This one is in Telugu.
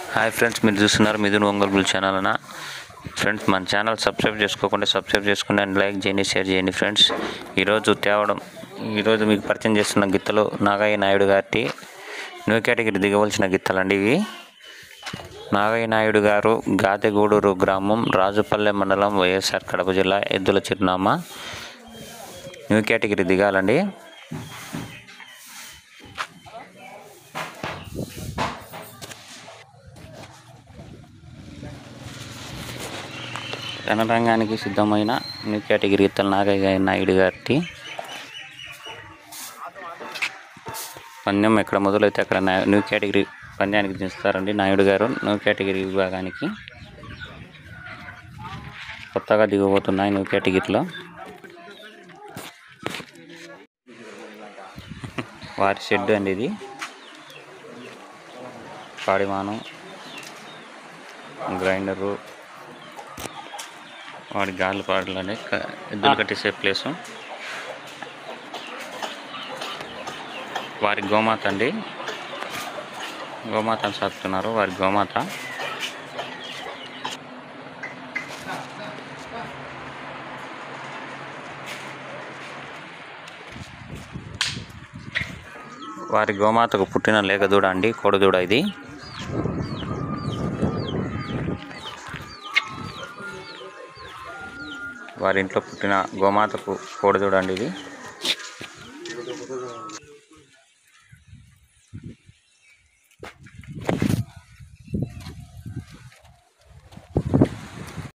హాయ్ ఫ్రెండ్స్ మీరు చూస్తున్నారు మిథున్ ఒంగోలు బుల్ ఛానల్ అన్న ఫ్రెండ్స్ మన ఛానల్ సబ్స్క్రైబ్ చేసుకోకుండా సబ్స్క్రైబ్ చేసుకోండి అండ్ లైక్ చేయండి షేర్ చేయండి ఫ్రెండ్స్ ఈరోజు తేవడం ఈరోజు మీకు పరిచయం చేస్తున్న గిత్తలు నాగయ్య నాయుడు గారి న్యూ కేటగిరీ దిగవలసిన గిత్తలండి ఇవి నాగయ్య నాయుడు గారు గాదెగూడూరు గ్రామం రాజుపల్లె మండలం వైఎస్ఆర్ కడప జిల్లా ఎద్దుల చిరునామా న్యూ కేటగిరీ దిగాలండి రణరంగానికి సిద్ధమైన న్యూ కేటగిరీ ఇత్తల నాగయ్య నాయుడు గారి పందెం ఎక్కడ మొదలైతే అక్కడ నా- న్యూ కేటగిరీ పంద్యానికి దించుతారండి నాయుడు గారు న్యూ కేటగిరీ విభాగానికి కొత్తగా దిగబోతున్నాయి న్యూ కేటగిరీలో వారి షెడ్ అండి ఇది పాడిమాను గ్రైండరు వాడి గాలి పాడలని ఎద్దులు కట్టేసే ప్లేసు వారి గోమాత అండి గోమాతను సాకుతున్నారు వారి గోమాత వారి గోమాతకు పుట్టిన లేక దూడ అండి కోడదూడ ఇది వారి ఇంట్లో పుట్టిన గోమాతకు కోడదూడ అండి ఇది